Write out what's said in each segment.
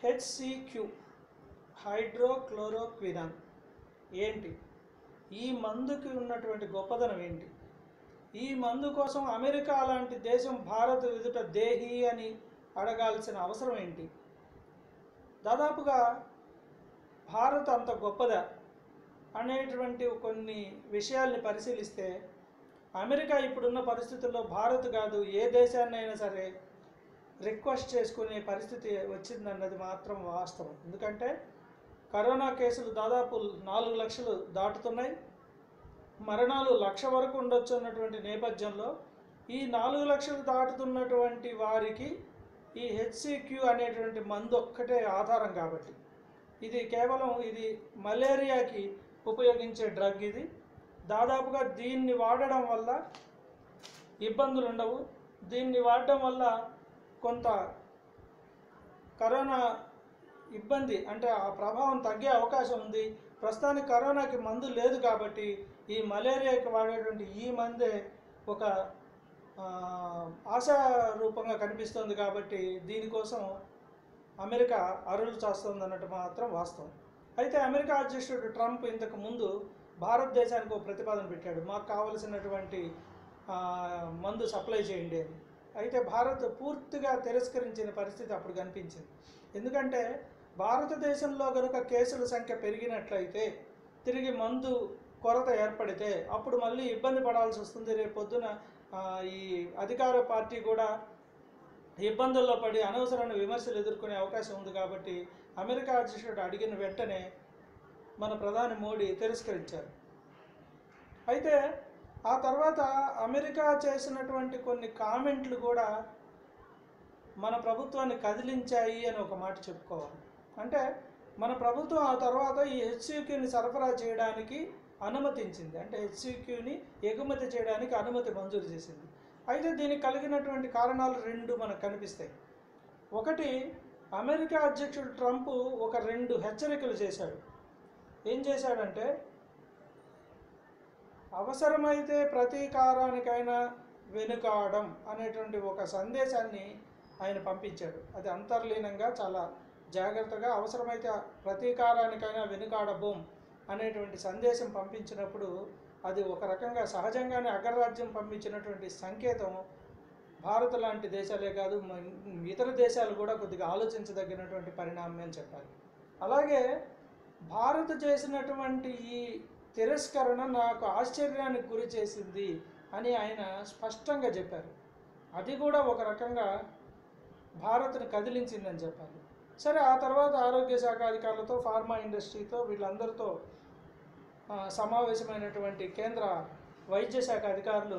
HCQ హైడ్రోక్లోరోక్వినాన్ ఏంటి ఈ మందుకి ఉన్నటువంటి గొప్పదనం ఏంటి ఈ మందు కోసం అమెరికా లాంటి దేశం భారత్ ఎదుట దేహి అని అడగాల్సిన అవసరం ఏంటి దాదాపుగా భారత్ అంత గొప్పదా అనేటువంటి కొన్ని విషయాల్ని పరిశీలిస్తే అమెరికా ఇప్పుడున్న పరిస్థితుల్లో భారత్ కాదు ఏ దేశాన్నైనా సరే రిక్వెస్ట్ చేసుకునే పరిస్థితి వచ్చిందన్నది మాత్రం వాస్తవం ఎందుకంటే కరోనా కేసులు దాదాపు నాలుగు లక్షలు దాటుతున్నాయి మరణాలు లక్ష వరకు ఉండొచ్చు అన్నటువంటి నేపథ్యంలో ఈ నాలుగు లక్షలు దాటుతున్నటువంటి వారికి ఈ హెచ్సిక్యూ అనేటువంటి మందు ఒక్కటే ఆధారం కాబట్టి ఇది కేవలం ఇది మలేరియాకి ఉపయోగించే డ్రగ్ ఇది దాదాపుగా దీన్ని వాడడం వల్ల ఇబ్బందులు ఉండవు దీన్ని వాడడం వల్ల కొంత కరోనా ఇబ్బంది అంటే ఆ ప్రభావం తగ్గే అవకాశం ఉంది ప్రస్తుతానికి కరోనాకి మందు లేదు కాబట్టి ఈ మలేరియాకి వాడేటువంటి ఈ మందే ఒక ఆ, ఆశారూపంగా కనిపిస్తుంది కాబట్టి దీనికోసం అమెరికా అరులు చేస్తుంది అన్నట్టు మాత్రం వాస్తవం అయితే అమెరికా అధ్యక్షుడు ట్రంప్ ఇంతకు ముందు భారతదేశానికి ఒక ప్రతిపాదన పెట్టాడు మాకు కావలసినటువంటి ఆ, మందు సప్లై చేయండి అని అయితే భారత్ పూర్తిగా తిరస్కరించిన పరిస్థితి అప్పుడు కనిపించింది ఎందుకంటే భారతదేశంలో కనుక కేసుల సంఖ్య పెరిగినట్లయితే తిరిగి మందు కొరత ఏర్పడితే అప్పుడు మళ్ళీ ఇబ్బంది పడాల్సి వస్తుంది రేపు పొద్దున ఆ, ఈ అధికార పార్టీ కూడా ఇబ్బందుల్లో పడి అనవసరమైన విమర్శలు ఎదుర్కొనే అవకాశం ఉంది కాబట్టి అమెరికా అధ్యక్షుడు అడిగిన వెంటనే మన ప్రధాని మోడీ తిరస్కరించారు అయితే ఆ తర్వాత అమెరికా చేసినటువంటి కొన్ని కామెంట్లు కూడా మన ప్రభుత్వాన్ని కదిలించాయి అని ఒక మాట చెప్పుకోవాలి అంటే మన ప్రభుత్వం ఆ తర్వాత ఈ హెచ్సిక్యూని సరఫరా చేయడానికి అనుమతించింది అంటే హెచ్సిక్యూని ఎగుమతి చేయడానికి అనుమతి మంజూరు చేసింది అయితే దీనికి కలిగినటువంటి కారణాలు రెండు మనకు కనిపిస్తాయి ఒకటి అమెరికా అధ్యక్షుడు ట్రంప్ ఒక రెండు హెచ్చరికలు చేశాడు ఏం చేశాడంటే అవసరమైతే ప్రతీకారానికైనా వెనుకాడడం అనేటువంటి ఒక సందేశాన్ని ఆయన పంపించాడు అది అంతర్లీనంగా చాలా జాగ్రత్తగా అవసరమైతే ప్రతీకారానికైనా వెనుకాడబోం అనేటువంటి సందేశం పంపించినప్పుడు అది ఒక రకంగా సహజంగానే అగ్రరాజ్యం పంపించినటువంటి సంకేతం భారత్ లాంటి దేశాలే కాదు మ- ఇతర దేశాలు కూడా కొద్దిగా ఆలోచించదగినటువంటి పరిణామం అని చెప్పాలి అలాగే భారత్ చేసినటువంటి ఈ తిరస్కరణ నాకు ఆశ్చర్యానికి గురి చేసింది అని ఆయన స్పష్టంగా చెప్పారు అది కూడా ఒక రకంగా భారత్ను కదిలించిందని చెప్పాలి సరే ఆ తర్వాత ఆరోగ్య శాఖ అధికారులతో ఫార్మా ఇండస్ట్రీతో వీళ్ళందరితో ఆ, సమావేశమైనటువంటి కేంద్ర వైద్య శాఖ అధికారులు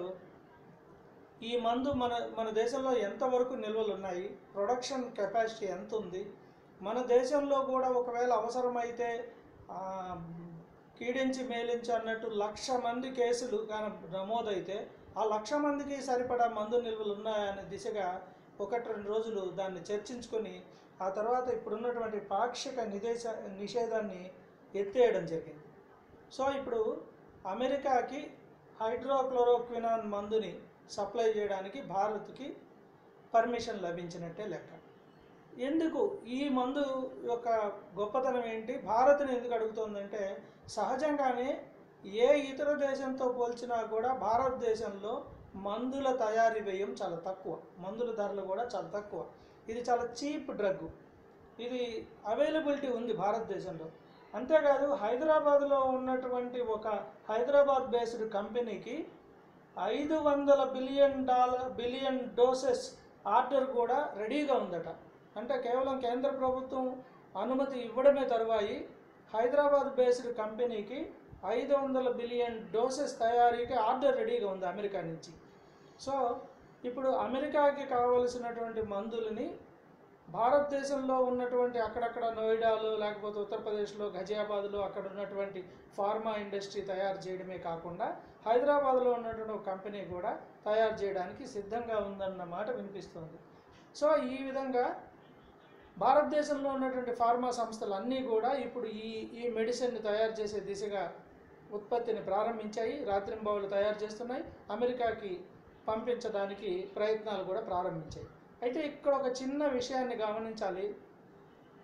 ఈ మందు మన మన దేశంలో ఎంతవరకు నిల్వలు ఉన్నాయి ప్రొడక్షన్ కెపాసిటీ ఎంత ఉంది మన దేశంలో కూడా ఒకవేళ అవసరమైతే ఆ, కీడించి మేలించి అన్నట్టు లక్ష మంది కేసులు కానీ నమోదైతే ఆ లక్ష మందికి సరిపడా మందు నిల్వలు ఉన్నాయనే దిశగా ఒకటి రెండు రోజులు దాన్ని చర్చించుకొని ఆ తర్వాత ఇప్పుడున్నటువంటి పాక్షిక నిదేశ నిషేధాన్ని ఎత్తేయడం జరిగింది సో ఇప్పుడు అమెరికాకి హైడ్రోక్లోరోక్వినాన్ మందుని సప్లై చేయడానికి భారత్కి పర్మిషన్ లభించినట్టే లెక్క ఎందుకు ఈ మందు యొక్క గొప్పతనం ఏంటి భారత్ని ఎందుకు అడుగుతోందంటే సహజంగానే ఏ ఇతర దేశంతో పోల్చినా కూడా భారతదేశంలో మందుల తయారీ వ్యయం చాలా తక్కువ మందుల ధరలు కూడా చాలా తక్కువ ఇది చాలా చీప్ డ్రగ్ ఇది అవైలబిలిటీ ఉంది భారతదేశంలో అంతేకాదు హైదరాబాద్లో ఉన్నటువంటి ఒక హైదరాబాద్ బేస్డ్ కంపెనీకి ఐదు వందల billion dollar billion doses order కూడా రెడీగా ఉందట అంటే కేవలం కేంద్ర ప్రభుత్వం అనుమతి ఇవ్వడమే తరువాయి హైదరాబాద్ బేస్డ్ కంపెనీకి ఐదు వందల బిలియన్ డోసెస్ తయారీకి ఆర్డర్ రెడీగా ఉంది అమెరికా నుంచి సో ఇప్పుడు అమెరికాకి కావలసినటువంటి మందులని భారతదేశంలో ఉన్నటువంటి అక్కడక్కడ నోయిడాలో లేకపోతే ఉత్తరప్రదేశ్లో గజియాబాద్లో అక్కడ ఉన్నటువంటి ఫార్మా ఇండస్ట్రీ తయారు చేయడమే కాకుండా హైదరాబాద్లో ఉన్నటువంటి ఒక కంపెనీ కూడా తయారు చేయడానికి సిద్ధంగా ఉందన్న మాట వినిపిస్తుంది సో ఈ విధంగా భారతదేశంలో ఉన్నటువంటి ఫార్మా సంస్థలు అన్నీ కూడా ఇప్పుడు ఈ ఈ మెడిసిన్ని తయారు చేసే దిశగా ఉత్పత్తిని ప్రారంభించాయి రాత్రింబావులు తయారు చేస్తున్నాయి అమెరికాకి పంపించడానికి ప్రయత్నాలు కూడా ప్రారంభించాయి అయితే ఇక్కడ ఒక చిన్న విషయాన్ని గమనించాలి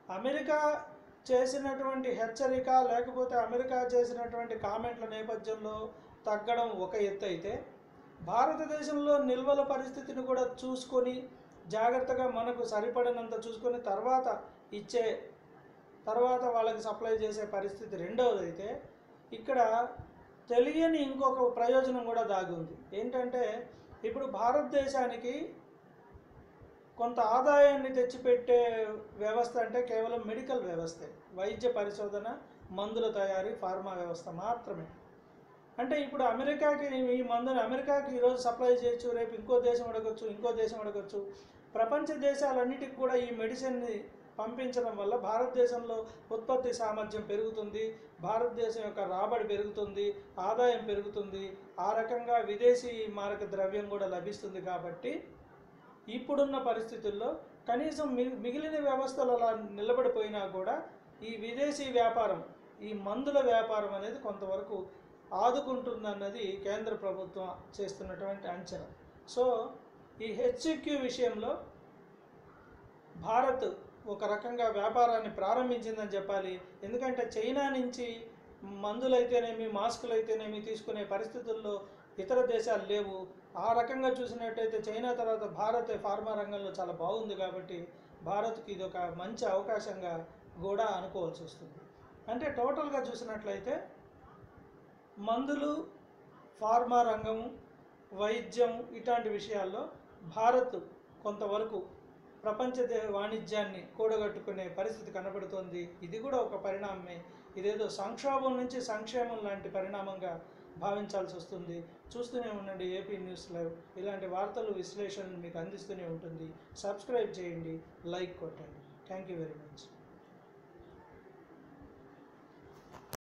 అమెరికా చేసినటువంటి హెచ్చరిక లేకపోతే అమెరికా చేసినటువంటి కామెంట్ల నేపథ్యంలో తగ్గడం ఒక ఎత్తు అయితే భారతదేశంలో నిల్వల పరిస్థితిని కూడా చూసుకొని జాగ్రత్తగా మనకు సరిపడినంత చూసుకొని తర్వాత ఇచ్చే తర్వాత వాళ్ళకి సప్లై చేసే పరిస్థితి రెండవది అయితే ఇక్కడ తెలియని ఇంకొక ప్రయోజనం కూడా దాగి ఉంది ఏంటంటే ఇప్పుడు భారతదేశానికి కొంత ఆదాయాన్ని తెచ్చిపెట్టే వ్యవస్థ అంటే కేవలం మెడికల్ వ్యవస్థే వైద్య పరిశోధన మందుల తయారీ ఫార్మా వ్యవస్థ మాత్రమే అంటే ఇప్పుడు అమెరికాకి ఈ మందుని అమెరికాకి ఈరోజు సప్లై చేయొచ్చు రేపు ఇంకో దేశం అడగచ్చు ఇంకో దేశం అడగచ్చు ప్రపంచ దేశాలన్నిటికి కూడా ఈ మెడిసిన్ని పంపించడం వల్ల భారతదేశంలో ఉత్పత్తి సామర్థ్యం పెరుగుతుంది భారతదేశం యొక్క రాబడి పెరుగుతుంది ఆదాయం పెరుగుతుంది ఆ రకంగా విదేశీ మారక ద్రవ్యం కూడా లభిస్తుంది కాబట్టి ఇప్పుడున్న పరిస్థితుల్లో కనీసం మి- మిగిలిన వ్యవస్థలు అలా నిలబడిపోయినా కూడా ఈ విదేశీ వ్యాపారం ఈ మందుల వ్యాపారం అనేది కొంతవరకు ఆదుకుంటుందన్నది కేంద్ర ప్రభుత్వం చేస్తున్నటువంటి అంచనా సో ఈ హెచ్క్యూ విషయంలో భారత్ ఒక రకంగా వ్యాపారాన్ని ప్రారంభించిందని చెప్పాలి ఎందుకంటే చైనా నుంచి మందులైతేనేమి మాస్కులు అయితేనేమి తీసుకునే పరిస్థితుల్లో ఇతర దేశాలు లేవు ఆ రకంగా చూసినట్టయితే చైనా తర్వాత భారత్ ఫార్మా రంగంలో చాలా బాగుంది కాబట్టి భారత్కి ఇది ఒక మంచి అవకాశంగా కూడా అనుకోవాల్సి వస్తుంది అంటే టోటల్గా చూసినట్లయితే మందులు ఫార్మా రంగము వైద్యం ఇట్లాంటి విషయాల్లో భారత్ కొంతవరకు ప్రపంచ దే- వాణిజ్యాన్ని కూడగట్టుకునే పరిస్థితి కనబడుతోంది ఇది కూడా ఒక పరిణామమే ఇదేదో సంక్షోభం నుంచి సంక్షేమం లాంటి పరిణామంగా భావించాల్సి వస్తుంది చూస్తూనే ఉండండి ఏపీ న్యూస్ లైవ్ ఇలాంటి వార్తలు విశ్లేషణలు మీకు అందిస్తూనే ఉంటుంది సబ్స్క్రైబ్ చేయండి లైక్ కొట్టండి థ్యాంక్ యూ వెరీ మచ్